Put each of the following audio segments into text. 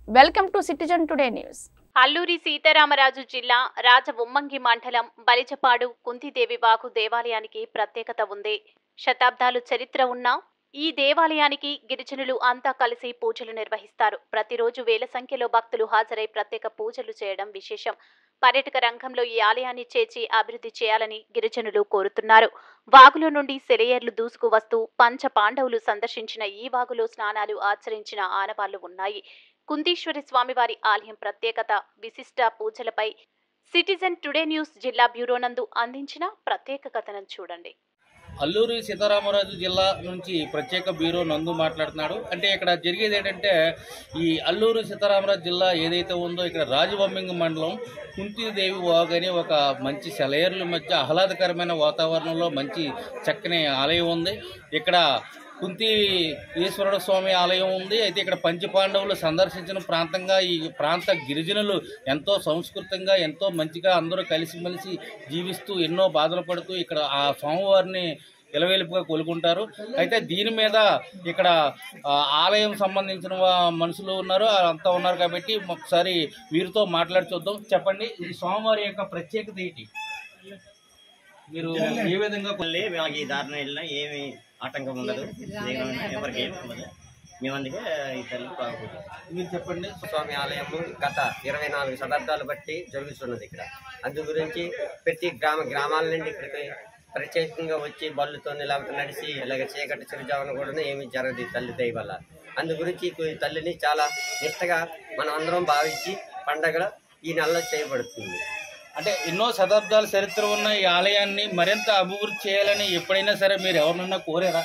Welcome to citizen today news Alluri Sitaramaraju జిల్లా రాజవొమ్మంగి మండలం బలిజపాడు కుంతిదేవి వాగు దేవాలయానికి ప్రత్యేకత ఉంది శతాబ్దాలు చరిత్ర ఉన్న ఈ దేవాలయానికి గిరిజనులు అంతా కలిసి పూజలు నిర్వహిస్తారు ప్రతిరోజు వేల సంఖ్యలో భక్తులు హాజరై ప్రత్యేక పూజలు చేయడం విశేషం పర్యాటక రంగంలో ఈ ఆలయాన్ని చేర్చి అభివృద్ధి చేయాలని గిరిజనులు కోరుతున్నారు వాగులో నుండి సెలయేర్లు దూసుకు వస్తూ పంచ పాండవులు సందర్శించిన ఈ వాగులో స్నానాలు ఆచరించిన ఆనవాళ్లు ఉన్నాయి కుందీశ్వరి స్వామివారి ఆలయం ప్రత్యేకత విశిష్ట పూజలపై సిటిజన్ టుడే న్యూస్ జిల్లా బ్యూరో నందు అందించిన ప్రత్యేక కథనం చూడండి అల్లూరి సీతారామరాజు జిల్లా నుంచి ప్రత్యేక బ్యూరో నందు మాట్లాడుతున్నాడు అంటే ఇక్కడ జరిగేది ఏంటంటే ఈ అల్లూరి సీతారామరాజు జిల్లా ఏదైతే ఉందో ఇక్కడ రాజబొమ్మింగ మండలం కుంతిదేవి వాగు అని ఒక మంచి సెలయేర్ల మధ్య ఆహ్లాదకరమైన వాతావరణంలో మంచి చక్కని ఆలయం ఉంది ఇక్కడ కుంతి ఈశ్వరుడ స్వామి ఆలయం ఉంది అయితే ఇక్కడ పంచపాండవులు సందర్శించిన ప్రాంతంగా ఈ ప్రాంత గిరిజనులు ఎంతో సంస్కృతంగా ఎంతో మంచిగా అందరూ కలిసిమెలిసి జీవిస్తూ ఎన్నో బాధలు పడుతూ ఇక్కడ ఆ స్వామివారిని ఇలవేలుపుగా కొలుకుంటారు అయితే దీని మీద ఇక్కడ ఆ, ఆలయం సంబంధించిన వా- మనుషులు ఉన్నారు అంతా ఉన్నారు కాబట్టి ఒకసారి వీరితో మాట్లాడి చూద్దాం చెప్పండి ఈ స్వామివారి యొక్క ప్రత్యేకత ఏంటి మీరు ఏ విధంగా మళ్ళీ మాకు ఈ దారిన వెళ్ళినా ఏమి ఆటంకం ఉండదు దిగడం ఎవరికి ఏమి ఉండదు మేము అందుకే ఈ తల్లి బాగుంటుంది మీరు చెప్పండి స్వామి ఆలయము గత ఇరవై నాలుగు శతాబ్దాలు బట్టి జరుగుతున్నది ఇక్కడ అందు గురించి ప్రతి గ్రామ గ్రామాల నుండి ఇక్కడికి ప్రత్యేకంగా వచ్చి బళ్ళుతో లేకపోతే నడిచి ఇలాగ చీకటి చిరుజావన కూడా ఏమీ జరగదు ఈ తల్లి దయ వల్ల అందు గురించి ఈ తల్లిని చాలా నిష్టగా మనం అందరం భావించి పండగ ఈ నెలలో చేయబడుతుంది అంటే ఎన్నో శతాబ్దాల చరిత్ర ఉన్న ఈ ఆలయాన్ని మరింత అభివృద్ధి చేయాలని ఎప్పుడైనా సరే మీరు ఎవరినన్నా కోరారా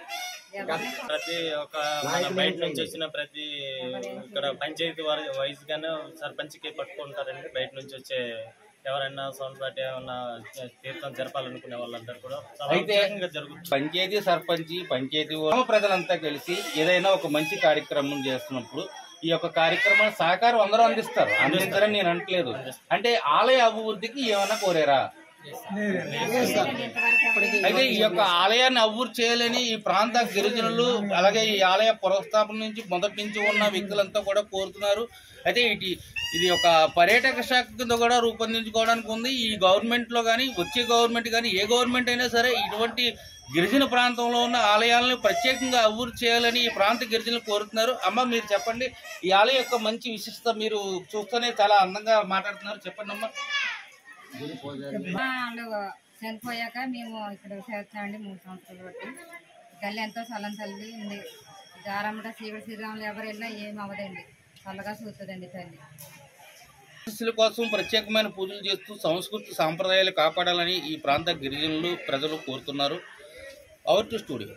ప్రతి ఒక మన బయట నుంచి వచ్చిన ప్రతి ఇక్కడ పంచాయతీ వారి వైజ్ గానే సర్పంచ్కి పట్టుకుంటారండి బయట నుంచి వచ్చే ఎవరైనా సౌండ్ పార్టీ ఏమన్నా తీర్థం జరపాలనుకునే వాళ్ళందరూ కూడా చాలా అయితే ఉత్సాహంగా జరుగుతుంది పంచాయతీ సర్పంచి పంచాయతీ గ్రామ ప్రజలంతా కలిసి ఏదైనా ఒక మంచి కార్యక్రమం చేస్తున్నప్పుడు ఈ యొక్క కార్యక్రమాన్ని సహకారం అందరూ అందిస్తారు అందిస్తారని నేను అనట్లేదు అంటే ఆలయ అభివృద్ధికి ఏమైనా కోరారా అయితే ఈ యొక్క ఆలయాన్ని అభివృద్ధి చేయాలని ఈ ప్రాంత గిరిజనులు అలాగే ఈ ఆలయ పునఃస్థాపన నుంచి మొదటి నుంచి ఉన్న వ్యక్తులంతా కూడా కోరుతున్నారు అయితే ఇది ఇది ఒక పర్యాటక శాఖ కింద కూడా రూపొందించుకోవడానికి ఉంది ఈ గవర్నమెంట్ లో కానీ వచ్చే గవర్నమెంట్ కానీ ఏ గవర్నమెంట్ అయినా సరే ఇటువంటి గిరిజన ప్రాంతంలో ఉన్న ఆలయాలను ప్రత్యేకంగా అభివృద్ధి చేయాలని ఈ ప్రాంత గిరిజనులు కోరుతున్నారు అమ్మ మీరు చెప్పండి ఈ ఆలయం యొక్క మంచి విశిష్టత మీరు చూస్తూనే చాలా అందంగా మాట్లాడుతున్నారు చెప్పండి అమ్మా వాళ్ళు చనిపోయాక మేము ఇక్కడ చేస్తామండి మూడు సంవత్సరాలు బట్టి తల్లి ఎంతో చల్లని తల్లి ఉంది జారమ్మట శ్రీవుడు శ్రీరాములు ఎవరు వెళ్ళినా ఏం అవ్వదండి చల్లగా చూస్తుందండి తల్లి శిష్యుల కోసం ప్రత్యేకమైన పూజలు చేస్తూ సంస్కృతి సాంప్రదాయాలు కాపాడాలని ఈ ప్రాంత గిరిజనులు ప్రజలు కోరుతున్నారు అవర్ టు స్టూడియో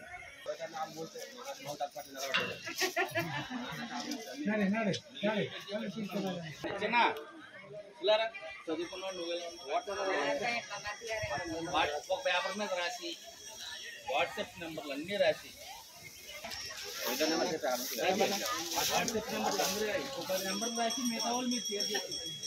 చిన్న ఇలారా చదువుకున్నావు నువ్వెలా ఉన్నావు? వాట్సాప్ ఒక పేపర్ మీద రాసి వాట్సాప్ నెంబర్లు అన్నీ రాసి వాట్సాప్ నెంబర్లు అందరూ రాసి ఒక పది నెంబర్లు రాసి మిగతా వాళ్ళు మీరు షేర్ చేసి